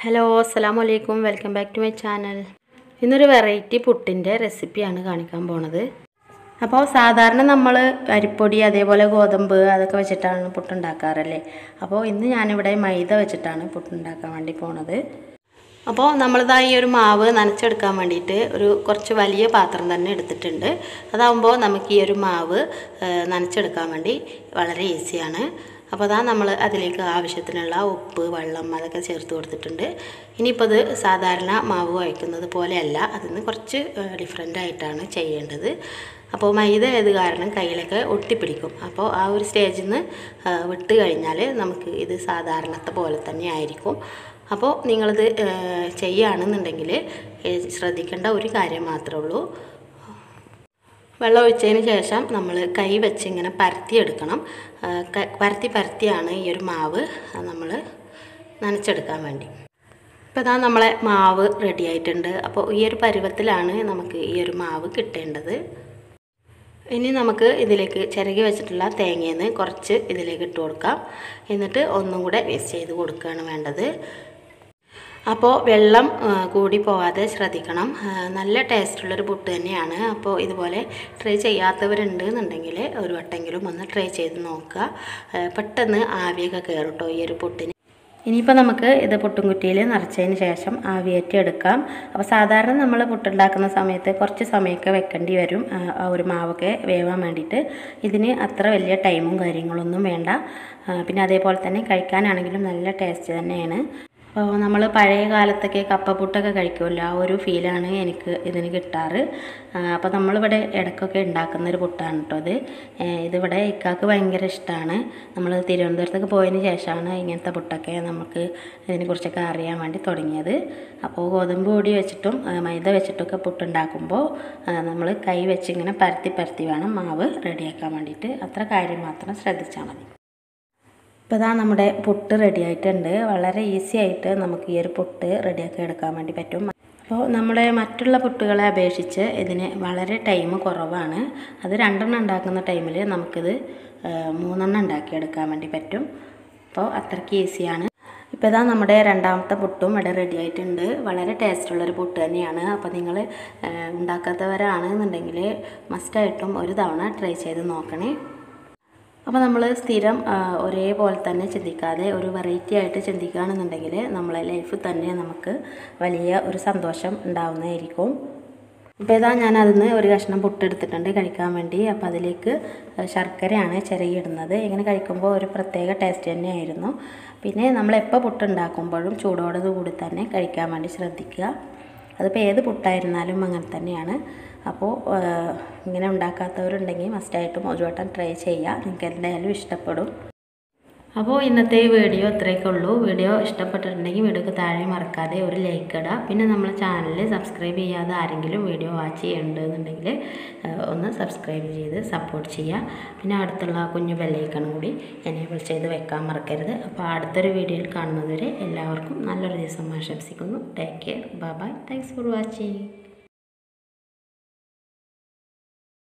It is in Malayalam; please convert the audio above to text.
ഹലോ അസ്സാം വലൈക്കും welcome back to my channel ഇന്നൊരു വെറൈറ്റി പുട്ടിൻ്റെ റെസിപ്പിയാണ് കാണിക്കാൻ പോണത് അപ്പോൾ സാധാരണ നമ്മൾ അരിപ്പൊടി അതേപോലെ ഗോതമ്പ് അതൊക്കെ വെച്ചിട്ടാണ് പുട്ടുണ്ടാക്കാറല്ലേ അപ്പോൾ ഇന്ന് ഞാനിവിടെ മൈദ വെച്ചിട്ടാണ് പുട്ടുണ്ടാക്കാൻ വേണ്ടി പോണത് അപ്പോൾ നമ്മളിതാ ഈ ഒരു മാവ് നനച്ചെടുക്കാൻ വേണ്ടിയിട്ട് ഒരു കുറച്ച് വലിയ പാത്രം തന്നെ എടുത്തിട്ടുണ്ട് അതാകുമ്പോൾ നമുക്ക് ഈ ഒരു മാവ് ഏഹ്, നനച്ചെടുക്കാൻ വേണ്ടി വളരെ ഈസിയാണ് അപ്പോൾ അതാ നമ്മൾ അതിലേക്ക് ആവശ്യത്തിനുള്ള ഉപ്പ് വെള്ളം അതൊക്കെ ചേർത്ത് കൊടുത്തിട്ടുണ്ട് ഇനിയിപ്പോൾ ഇത് സാധാരണ മാവ് കുഴക്കുന്നത് പോലെയല്ല അതിന് കുറച്ച് ഡിഫറെൻ്റ് ആയിട്ടാണ് ചെയ്യേണ്ടത് അപ്പോൾ മൈദ ആയത് കാരണം കയ്യിലൊക്കെ ഒട്ടിപ്പിടിക്കും അപ്പോൾ ആ ഒരു സ്റ്റേജിൽ നിന്ന് വിട്ട് കഴിഞ്ഞാൽ നമുക്ക് ഇത് സാധാരണത്തെ പോലെ തന്നെ ആയിരിക്കും അപ്പോൾ നിങ്ങളിത് ഏഹ്, ചെയ്യുകയാണെന്നുണ്ടെങ്കിൽ ഏഹ്, ശ്രദ്ധിക്കേണ്ട ഒരു കാര്യം മാത്രമേ ഉള്ളൂ വെള്ളം ഒഴിച്ചതിന് ശേഷം നമ്മൾ കൈ വെച്ച് ഇങ്ങനെ പരത്തിയെടുക്കണം ആ, ക- പരത്തി പരത്തിയാണ് ഈ ഒരു മാവ് നമ്മൾ നനച്ചെടുക്കാൻ വേണ്ടി ഇപ്പോൾ ഇതാ നമ്മളെ മാവ് റെഡി ആയിട്ടുണ്ട് അപ്പോൾ ഈ ഒരു പരുവത്തിലാണ് നമുക്ക് ഈ ഒരു മാവ് കിട്ടേണ്ടത് ഇനി നമുക്ക് ഇതിലേക്ക് ചിരകി വെച്ചിട്ടുള്ള തേങ്ങയിൽ നിന്ന് കുറച്ച് ഇതിലേക്ക് ഇട്ട് കൊടുക്കാം എന്നിട്ട് ഒന്നും കൂടെ വേസ്റ്റ് ചെയ്ത് കൊടുക്കുകയാണ് വേണ്ടത് അപ്പോൾ വെള്ളം ആ, കൂടി പോവാതെ ശ്രദ്ധിക്കണം ആ, നല്ല ടേസ്റ്റുള്ളൊരു പുട്ട് തന്നെയാണ് അപ്പോൾ ഇതുപോലെ ട്രൈ ചെയ്യാത്തവരുണ്ട് എന്നുണ്ടെങ്കിൽ ഒരു വട്ടെങ്കിലും ഒന്ന് ട്രൈ ചെയ്ത് നോക്കുക ആ, പെട്ടെന്ന് ആവിയൊക്കെ കയറും കേട്ടോ ഈ ഒരു പുട്ടിന് ഇനിയിപ്പോൾ നമുക്ക് ഇത് പുട്ടുംകുറ്റിയിൽ നിറച്ചതിന് ശേഷം ആവിയേറ്റി എടുക്കാം അപ്പോൾ സാധാരണ നമ്മൾ പുട്ടുണ്ടാക്കുന്ന സമയത്ത് കുറച്ച് സമയമൊക്കെ വെക്കേണ്ടി വരും ആ, ആ ഒരു മാവൊക്കെ വേവാൻ വേണ്ടിയിട്ട് ഇതിന് അത്ര വലിയ ടൈമും കാര്യങ്ങളൊന്നും വേണ്ട ആ, പിന്നെ അതേപോലെ തന്നെ കഴിക്കാനാണെങ്കിലും നല്ല ടേസ്റ്റ് തന്നെയാണ് അപ്പോൾ നമ്മൾ പഴയ കാലത്തൊക്കെ കപ്പപ്പുട്ടൊക്കെ കഴിക്കുമല്ലോ ആ ഒരു ഫീലാണ് എനിക്ക് ഇതിന് കിട്ടാറ് ആ, അപ്പോൾ നമ്മളിവിടെ ഇടയ്ക്കൊക്കെ ഉണ്ടാക്കുന്ന ഒരു പുട്ടാണ് കേട്ടോ ഇത് ഏ, ഇതിവിടെ ഇക്കാക്ക് ഭയങ്കര ഇഷ്ടമാണ് നമ്മൾ തിരുവനന്തപുരത്തൊക്കെ പോയതിന് ശേഷമാണ് ഇങ്ങനത്തെ പുട്ടൊക്കെ നമുക്ക് ഇതിനെക്കുറിച്ചൊക്കെ അറിയാൻ വേണ്ടി തുടങ്ങിയത് അപ്പോൾ ഗോതമ്പ് പൊടി വെച്ചിട്ടും ആ, മൈദ വെച്ചിട്ടൊക്കെ പുട്ടുണ്ടാക്കുമ്പോൾ നമ്മൾ കൈ വെച്ച് ഇങ്ങനെ പരത്തി പരത്തി വേണം മാവ് റെഡിയാക്കാൻ വേണ്ടിയിട്ട് അത്ര കാര്യം മാത്രം ശ്രദ്ധിച്ചാൽ മതി ഇപ്പോൾ ഇതാ നമ്മുടെ പുട്ട് റെഡി ആയിട്ടുണ്ട് വളരെ ഈസി ആയിട്ട് നമുക്ക് ഈ ഒരു പുട്ട് റെഡിയാക്കി എടുക്കാൻ വേണ്ടി പറ്റും അപ്പോൾ നമ്മുടെ മറ്റുള്ള പുട്ടുകളെ അപേക്ഷിച്ച് ഇതിന് വളരെ ടൈം കുറവാണ് അത് രണ്ടെണ്ണം ഉണ്ടാക്കുന്ന ടൈമിൽ നമുക്കിത് ആ, മൂന്നെണ്ണം ഉണ്ടാക്കിയെടുക്കാൻ വേണ്ടി പറ്റും അപ്പോൾ അത്രയ്ക്ക് ഈസിയാണ് ഇപ്പോൾ ഇതാ നമ്മുടെ രണ്ടാമത്തെ പുട്ടും ഇവിടെ റെഡി ആയിട്ടുണ്ട് വളരെ ടേസ്റ്റുള്ളൊരു പുട്ട് തന്നെയാണ് അപ്പോൾ നിങ്ങൾ ഉണ്ടാക്കാത്തവരാണെന്നുണ്ടെങ്കിൽ മസ്റ്റായിട്ടും ഒരു തവണ ട്രൈ ചെയ്ത് നോക്കണേ അപ്പോൾ നമ്മൾ സ്ഥിരം ആ, ഒരേപോലെ തന്നെ ചിന്തിക്കാതെ ഒരു വെറൈറ്റി ആയിട്ട് ചിന്തിക്കുകയാണെന്നുണ്ടെങ്കിൽ നമ്മളെ ലൈഫിൽ തന്നെ നമുക്ക് വലിയ ഒരു സന്തോഷം ഉണ്ടാവുന്നതായിരിക്കും ഇപ്പോൾ ഇതാ ഞാൻ അതിന് ഒരു കഷ്ണം പുട്ടെടുത്തിട്ടുണ്ട് കഴിക്കാൻ വേണ്ടി അപ്പോൾ അതിലേക്ക് ശർക്കരയാണ് ചിരകിയിടുന്നത് ഇങ്ങനെ കഴിക്കുമ്പോൾ ഒരു പ്രത്യേക ടേസ്റ്റ് തന്നെയായിരുന്നു പിന്നെ നമ്മൾ എപ്പോൾ പുട്ടുണ്ടാക്കുമ്പോഴും ചൂടോടത് കൂടി തന്നെ കഴിക്കാൻ വേണ്ടി ശ്രദ്ധിക്കുക അതിപ്പോൾ ഏത് പുട്ടായിരുന്നാലും അങ്ങനെ തന്നെയാണ് അപ്പോൾ ആഹ്, ഇങ്ങനെ ഉണ്ടാക്കാത്തവരുണ്ടെങ്കിൽ മസ്റ്റായിട്ടും ഒരു വട്ടം ട്രൈ ചെയ്യുക നിങ്ങൾക്ക് എന്തായാലും ഇഷ്ടപ്പെടും അപ്പോൾ ഇന്നത്തെ ഈ വീഡിയോ ഇത്രയൊക്കെ ഉള്ളൂ വീഡിയോ ഇഷ്ടപ്പെട്ടിട്ടുണ്ടെങ്കിൽ വീഡിയോക്ക് താഴെ മറക്കാതെ ഒരു ലൈക്ക് ഇടുക പിന്നെ നമ്മളെ ചാനൽ സബ്സ്ക്രൈബ് ചെയ്യാതെ ആരെങ്കിലും വീഡിയോ വാച്ച് ചെയ്യുന്നുണ്ടെന്നുണ്ടെങ്കിൽ ആഹ്, ഒന്ന് സബ്സ്ക്രൈബ് ചെയ്ത് സപ്പോർട്ട് ചെയ്യുക പിന്നെ അടുത്തുള്ള ആ കുഞ്ഞു ബെല്ലൈക്കണും കൂടി എനേബിൾ ചെയ്ത് വെക്കാൻ മറക്കരുത് അപ്പോൾ അടുത്തൊരു വീഡിയോയിൽ കാണുന്നതുവരെ എല്ലാവർക്കും നല്ലൊരു ദിവസം ആശംസിക്കുന്നു take care bye bye thanks for watching